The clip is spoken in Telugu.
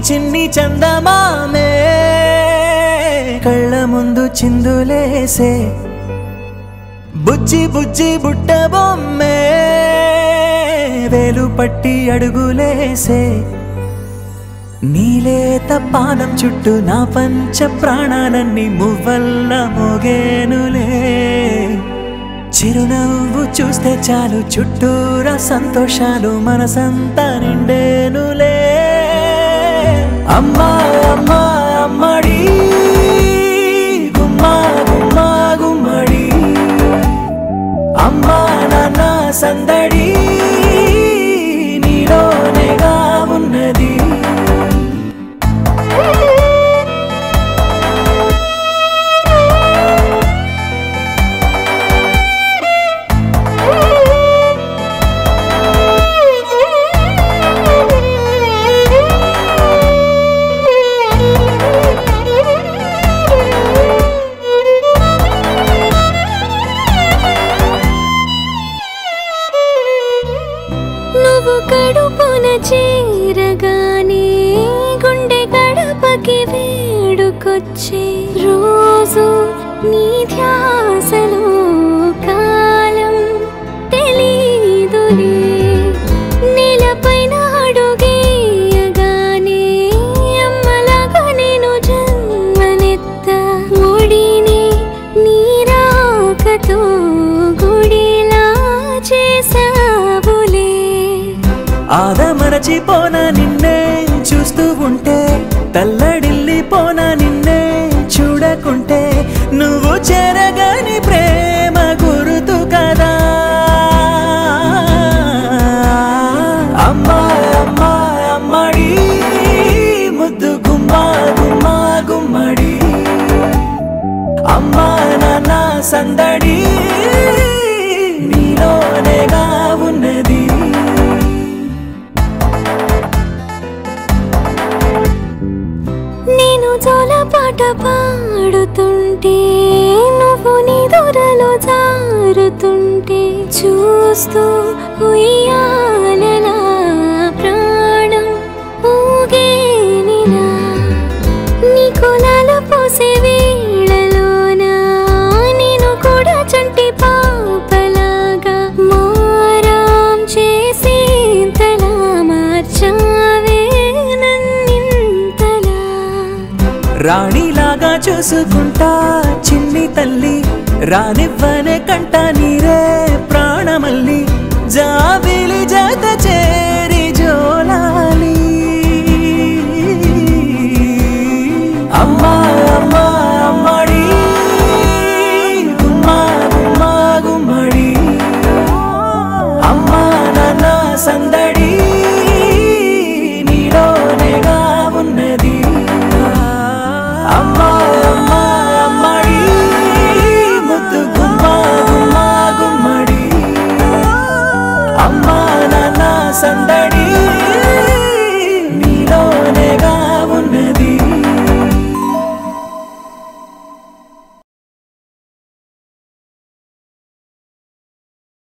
చిన్ని చందమామే కళ్ళ ముందు చిందులేసే బుజ్జి బుజ్జి బుట్ట బొమ్మే వేలు పట్టి అడుగులేసే నీలేత పానం చుట్టూ నా పంచ ప్రాణాలన్నీ మువ్వల్ల మోగేనులే చిరునవ్వు చూస్తే చాలు చుట్టూరా సంతోషాలు మనసంతా నిండేనులే అమ్మా అమ్మా అమ్మడి గుమ్మా గుమ్మా గుమ్మడి అమ్మా నాన్న సందడి నీలోనేగా ఉన్నది నువ్వు కడుపున చేరగానే గుండె గడపకి వేడుకొచ్చే రోజు నీ ధ్యాసలో కాలం తెలీదులే నేలపైన అడుగేయగానే అమ్మలాగా నేను జన్మనెత్త ఒడిని నీరాకతో గుడిలా చేసావులే ఆదమరచిపోన నిన్నే చూస్తూ ఉంటే తల్లడిల్లిపోన నిన్నే చూడకుంటే నువ్వు చెరగని ప్రేమ గురుతు కదా అమ్మా అమ్మా అమ్మడి ముద్దు గుమ్మా గుమ్మా గుమ్మడి అమ్మా నాన్న సందడి నీలోనేగా ఉన్నది నేను జోలపాట పాడుతుంటే నువ్వు నీ దూరలో జారుతుంటే చూస్తూ ఉయ్యాలలా ప్రాణం ఊగేనిలా నీ కులాల పోసే వేళలోన నేను కూడా చంటి పాపలాగా మారాం చేసి తలా మార్చావే నన్నింతలా రాణిలాగా చూసుకుంటా చిన్ని తల్లి రానివ్వనే కంట నీరే